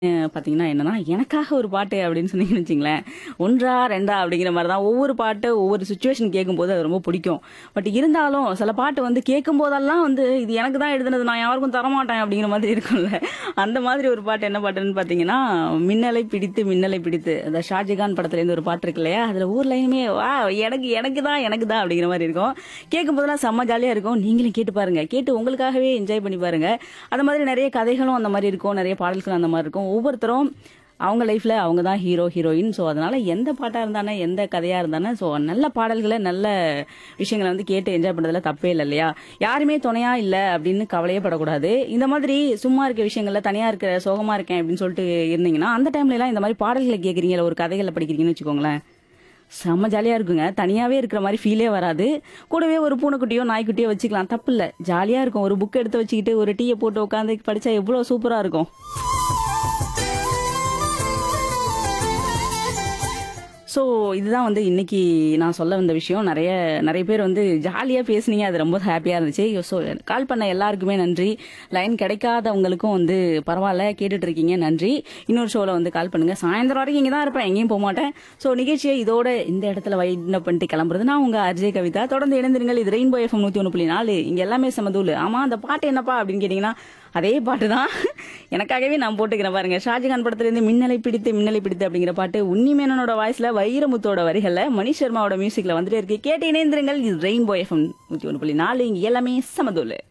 பார்த்தீங்கன்னா என்னன்னா, எனக்காக ஒரு பாட்டு அப்படின்னு சொன்னீங்கன்னு வச்சுங்களேன், 1ஆ 2ஆ அப்படிங்கிற மாரி தான் ஒவ்வொரு பாட்டு ஒவ்வொரு சிச்சுவேஷன் கேட்கும்போது அது ரொம்ப பிடிக்கும். பட் இருந்தாலும் சில பாட்டு வந்து கேட்கும்போதெல்லாம் வந்து இது எனக்கு தான் எழுதுனது நான் யாருக்கும் தரமாட்டேன் அப்படிங்கிற மாதிரி இருக்கும்ல. அந்த மாதிரி ஒரு பாட்டு என்ன பாட்டுன்னு பார்த்தீங்கன்னா, மின்னலை பிடித்து மின்னலை பிடித்து அந்த ஷாஜகான் படத்துலேருந்து ஒரு பாட்டு இருக்கு இல்லையா? அதில ஒவ்வொரு லைனுமே வா எனக்கு எனக்கு தான் எனக்கு தான் அப்படிங்கிற மாரி இருக்கும். கேட்கும்போதெல்லாம் செம்ம ஜாலியா இருக்கும். நீங்களும் கேட்டு பாருங்க. கேட்டு உங்களுக்காகவே என்ஜாய் பண்ணி பாருங்க. அந்த மாதிரி நெறைய கதைகளும் அந்த மாரி இருக்கும். நெறைய பாடல்கள் அந்த மாரி இருக்கும். ஒவ்வொருத்தரும் அவங்க லைஃப்ல அவங்க தான் ஹீரோ, ஹீரோயின். ஸோ அதனால எந்த பாட்டா இருந்தானே, எந்த கதையா இருந்தானே, ஸோ நல்ல பாடல்கள, நல்ல விஷயங்கள வந்து கேட்டு என்ஜாய் பண்றதுல தப்பே இல்ல இல்லையா? யாருமே துணையா இல்ல அப்படின்னு கவலையே படக்கூடாது. இந்த மாதிரி சும்மா இருக்க விஷயங்கள்ல தனியா இருக்க சோகமா இருக்கேன் அப்படின்னு சொல்லிட்டு இருந்தீங்கன்னா, அந்த டைம்லலாம் இந்த மாரி பாடல்கள கேட்குறீங்க, இல்ல ஒரு கதைகள படிக்கிறீங்கன்னு வச்சுக்கோங்களேன். செம்ம ஜாலியா இருக்குங்க. தனியாவே இருக்கிற மாரி ஃபீலே வராது. கூடவே ஒரு பூனைக்குட்டியோ, நாய்க்குட்டியோ வச்சுக்கலாம். தப்பில்ல. ஜாலியா இருக்கும். ஒரு புக் எடுத்து வச்சுக்கிட்டு, ஒரு டீய போட்டு உட்காந்து படிச்சா எவ்வளோ சூப்பரா இருக்கும். ஸோ இதுதான் வந்து இன்னைக்கு நான் சொல்ல வந்த விஷயம். நெறைய நெறைய பேர் வந்து ஜாலியா பேசுனீங்க. அது ரொம்ப ஹேப்பியா இருந்துச்சு. ஸோ கால் பண்ண எல்லாருக்குமே நன்றி. லைன் கிடைக்காதவங்களுக்கும் வந்து பரவால்ல கேட்டுட்டு இருக்கீங்க நன்றி. இன்னொரு ஷோல வந்து கால் பண்ணுங்க. சாயந்தரம் வரைக்கும் இங்க தான் இருப்பேன். எங்கேயும் போமாட்டேன். ஸோ நிகழ்ச்சியை இதோட இந்த இடத்துல வைண்ட் அப் பண்ணிட்டு கிளம்புறது நான் உங்க அர்ஜே கவிதா. தொடர்ந்து இணைந்திருங்கள். இது ரெயின்போ எஃப்எம் 101.4 இங்க எல்லாமே சமதூளு. ஆமா அந்த பாட்டு என்னப்பா அப்படின்னு கேட்டீங்கன்னா, அதே பாட்டு தான். எனக்காகவே நான் போட்டுக்கிறேன் பாருங்க. ஷாஜகான் படத்துலேருந்து மின்னலை பிடித்து மின்னலை பிடித்து அப்படிங்கிற பாட்டு உன்னிமேனனோட வாய்ஸ்ல வைரமுத்தோட வரிகள்ல மணி சர்மாவோட மியூசிக்ல வந்துட்டே இருக்கு. கேட்டு இணைந்திருங்கள். இது ரெயின்போ எஃப்எம் 101.4 இங்க எல்லாமே சமதூளு.